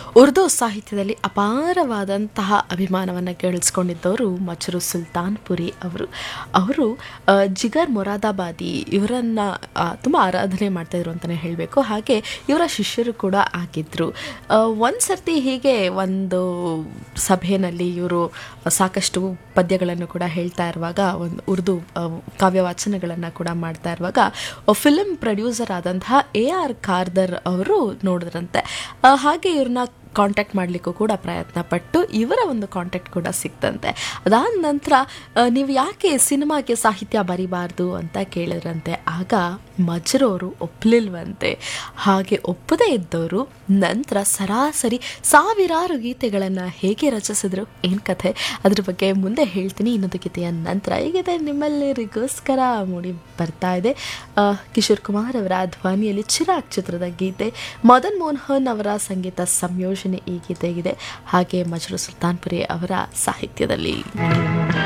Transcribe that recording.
ಉರ್ದು ಸಾಹಿತ್ಯದಲ್ಲಿ ಅಪಾರವಾದಂತಹ ಅಭಿಮಾನವನ್ನು ಗಳಿಸ್ಕೊಂಡಿದ್ದವರು ಮಚರು ಸುಲ್ತಾನ್ಪುರಿ ಅವರು ಅವರು ಆ, ಜಿಗರ್ ಮೊರಾದಾಬಾದಿ ಇವರನ್ನು ತುಂಬ ಆರಾಧನೆ ಮಾಡ್ತಾಯಿದ್ರು ಅಂತಲೇ ಹೇಳಬೇಕು ಹಾಗೆ ಇವರ ಶಿಷ್ಯರು ಕೂಡ ಆಗಿದ್ದರು ಒಂದು ಸರ್ತಿ ಹೀಗೆ ಒಂದು ಸಭೆಯಲ್ಲಿ ಇವರು ಸಾಕಷ್ಟು ಪದ್ಯಗಳನ್ನು ಕೂಡ ಹೇಳ್ತಾ ಇರುವಾಗ ಒಂದು ಉರ್ದು ಆ, ಕಾವ್ಯ ವಾಚನಗಳನ್ನು ಕೂಡ ಮಾಡ್ತಾ ಇರುವಾಗ ಫಿಲ್ಮ್ ಪ್ರೊಡ್ಯೂಸರ್ ಆದಂತಹ ಎ ಆರ್ ಖಾರ್ದರ್ ಅವರು ನೋಡಿದ್ರಂತೆ ಆ, ಹಾಗೆ ಇವ್ರನ್ನ ಕಾಂಟ್ಯಾಕ್ಟ್ ಮಾಡಲಿಕ್ಕೂ ಕೂಡ ಪ್ರಯತ್ನ ಪಟ್ಟು ಇವರ ಒಂದು ಕಾಂಟ್ಯಾಕ್ಟ್ ಕೂಡ ಸಿಕ್ತಂತೆ ಅದಾದ ನಂತರ ಆ, ನೀವು ಯಾಕೆ ಸಿನಿಮಾಗೆ ಸಾಹಿತ್ಯ ಬರಿಬಾರ್ದು ಅಂತ ಕೇಳಿದ್ರಂತೆ ಆಗ ಮಜ್ರವರು ಒಪ್ಪಲಿಲ್ವಂತೆ ಹಾಗೆ ಒಪ್ಪದೇ ಇದ್ದವರು ನಂತರ ಸರಾಸರಿ ಸಾವಿರಾರು ಗೀತೆಗಳನ್ನು ಹೇಗೆ ರಚಿಸಿದ್ರು ಏನು ಕಥೆ ಅದ್ರ ಬಗ್ಗೆ ಮುಂದೆ ಹೇಳ್ತೀನಿ ಇನ್ನೊಂದು ಗೀತೆಯ ನಂತರ ಈ ಗೀತೆ ನಿಮ್ಮೆಲ್ಲರಿಗೋಸ್ಕರ ಮೂಡಿ ಬರ್ತಾ ಇದೆ ಆ, ಕಿಶೋರ್ ಕುಮಾರ್ ಅವರ ಧ್ವನಿಯಲ್ಲಿ ಚಿರಾಗ್ ಚಿತ್ರದ ಗೀತೆ ಮದನ್ ಮೋಹನ್ ಅವರ ಸಂಗೀತ ಸಂಯೋಜನೆ ಈ ಗೀತೆಗಿದೆ ಹಾಗೆ ಮಜ್ರು ಸುಲ್ತಾನ್ಪುರಿ ಅವರ ಸಾಹಿತ್ಯದಲ್ಲಿ